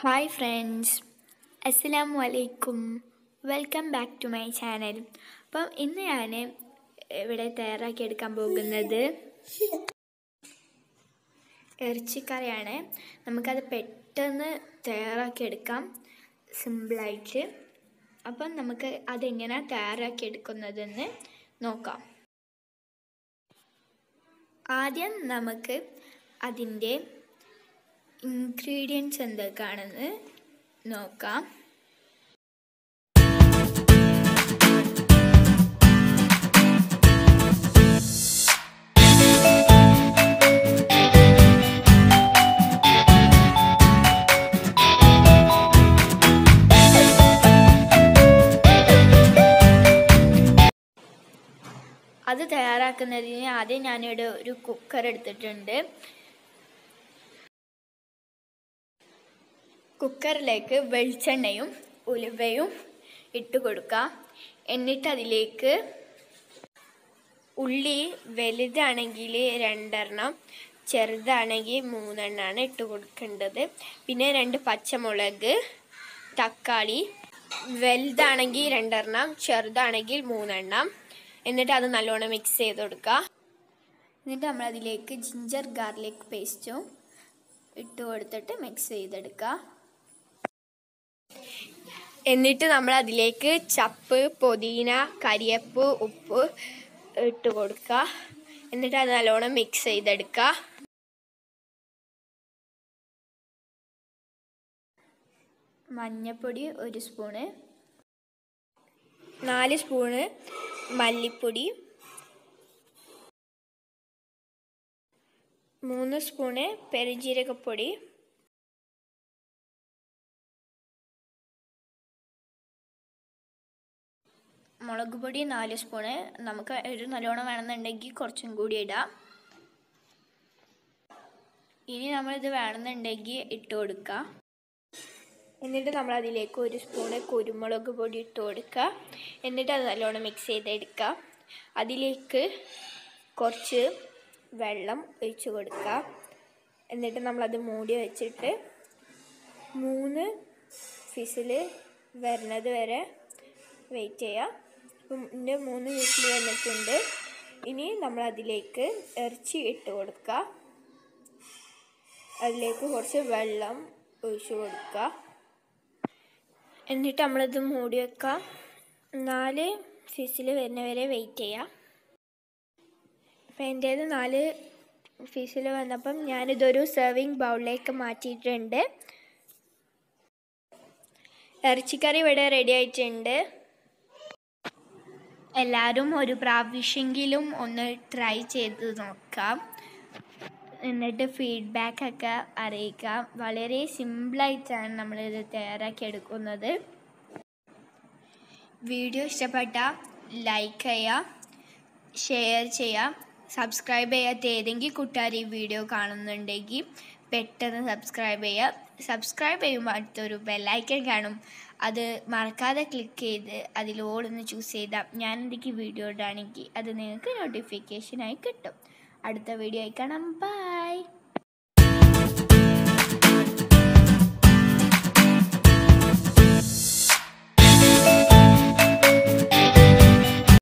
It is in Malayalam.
ഹായ് ഫ്രണ്ട്സ് അസ്സലാമു അലൈക്കും welcome back to my channel അപ്പം ഇന്ന് ഞാൻ ഇവിടെ തയ്യാറാക്കി എടുക്കാൻ പോകുന്നത് ഇറച്ചിക്കറിയാണ് നമുക്കത് പെട്ടെന്ന് തയ്യാറാക്കി എടുക്കാം സിമ്പിളായിട്ട് അപ്പം നമുക്ക് അതെങ്ങനെയാണ് തയ്യാറാക്കി എടുക്കുന്നതെന്ന് നോക്കാം ആദ്യം നമുക്ക് അതിൻ്റെ ഇൻഗ്രീഡിയൻസ് എന്തൊക്കെയാണെന്ന് നോക്കാം അത് തയ്യാറാക്കുന്നതിന് ആദ്യം ഞാനിവിടെ ഒരു കുക്കർ എടുത്തിട്ടുണ്ട് കുക്കറിലേക്ക് വെളിച്ചെണ്ണയും ഉലുവയും ഇട്ട് കൊടുക്കുക എന്നിട്ട് അതിലേക്ക് ഉള്ളി വലുതാണെങ്കിൽ രണ്ടെണ്ണം ചെറുതാണെങ്കിൽ മൂന്നെണ്ണമാണ് ഇട്ട് കൊടുക്കേണ്ടത് പിന്നെ രണ്ട് പച്ചമുളക് തക്കാളി വലുതാണെങ്കിൽ രണ്ടെണ്ണം ചെറുതാണെങ്കിൽ മൂന്നെണ്ണം എന്നിട്ട് അത് നല്ലോണം മിക്സ് ചെയ്ത് കൊടുക്കുക എന്നിട്ട് നമ്മൾ അതിലേക്ക് ജിഞ്ചർ ഗാർലിക് പേസ്റ്റും ഇട്ട് കൊടുത്തിട്ട് മിക്സ് ചെയ്തെടുക്കുക എന്നിട്ട് നമ്മൾ അതിലേക്ക് ചപ്പ് പൊതിന കരിയപ്പ് ഉപ്പ് ഇട്ട് കൊടുക്കുക എന്നിട്ട് അത് നല്ലോണം മിക്സ് ചെയ്തെടുക്കുക മഞ്ഞപ്പൊടി ഒരു സ്പൂണ് നാല് സ്പൂണ് മല്ലിപ്പൊടി മൂന്ന് സ്പൂണ് പെരുംജീരകപ്പൊടി മുളക് പൊടി നാല് സ്പൂണ് നമുക്ക് ഒരു നല്ലോണം വേണമെന്നുണ്ടെങ്കിൽ കുറച്ചും കൂടി ഇടാം ഇനി നമ്മളിത് വേണമെന്നുണ്ടെങ്കിൽ ഇട്ട് കൊടുക്കാം എന്നിട്ട് നമ്മൾ അതിലേക്ക് ഒരു സ്പൂണ് കുരുമുളക് പൊടി ഇട്ട് കൊടുക്കുക എന്നിട്ട് അത് നല്ലോണം മിക്സ് ചെയ്തെടുക്കുക അതിലേക്ക് കുറച്ച് വെള്ളം ഒഴിച്ച് കൊടുക്കുക എന്നിട്ട് നമ്മളത് മൂടി വെച്ചിട്ട് മൂന്ന് ഫിസിൽ വരുന്നത് വരെ വെയിറ്റ് ചെയ്യുക അപ്പം എൻ്റെ മൂന്ന് വിസിൽ വന്നിട്ടുണ്ട് ഇനി നമ്മൾ അതിലേക്ക് ഇറച്ചി ഇട്ട് കൊടുക്കുക അതിലേക്ക് കുറച്ച് വെള്ളം ഒഴിച്ച് കൊടുക്കുക എന്നിട്ട് നമ്മളിത് മൂടി വെക്കാം നാല് ഫിസിൽ വരുന്നവരെ വെയിറ്റ് ചെയ്യാം അപ്പം എൻ്റേത് നാല് ഫിസിൽ വന്നപ്പം ഞാനിതൊരു സെർവിങ് ബൗളിലേക്ക് മാറ്റിയിട്ടുണ്ട് ഇറച്ചിക്കറി ഇവിടെ റെഡി ആയിട്ടുണ്ട് എല്ലാവരും ഒരു പ്രാവശ്യമെങ്കിലും ഒന്ന് ട്രൈ ചെയ്ത് നോക്കാം എന്നിട്ട് ഫീഡ്ബാക്ക് ഒക്കെ അറിയിക്കാം വളരെ സിമ്പിളായിട്ടാണ് നമ്മളിത് തയ്യാറാക്കി എടുക്കുന്നത് വീഡിയോ ഇഷ്ടപ്പെട്ട ലൈക്ക് ചെയ്യുക ഷെയർ ചെയ്യുക സബ്സ്ക്രൈബ് ചെയ്യാത്ത ഏതെങ്കിലും കൂട്ടുകാർ ഈ വീഡിയോ കാണുന്നുണ്ടെങ്കിൽ പെട്ടെന്ന് സബ്സ്ക്രൈബ് ചെയ്യുക സബ്സ്ക്രൈബ് ചെയ്യുമ്പോൾ അടുത്തൊരു ബെല്ലൈക്കൺ കാണും അത് മറക്കാതെ ക്ലിക്ക് ചെയ്ത് അതിൽ ഓളൊന്ന് ചൂസ് ചെയ്താൽ ഞാൻ എന്തെങ്കിലും വീഡിയോ ഇടുകയാണെങ്കിൽ അത് നിങ്ങൾക്ക് നോട്ടിഫിക്കേഷനായി കിട്ടും അടുത്ത വീഡിയോ ആയി കാണാം ബൈ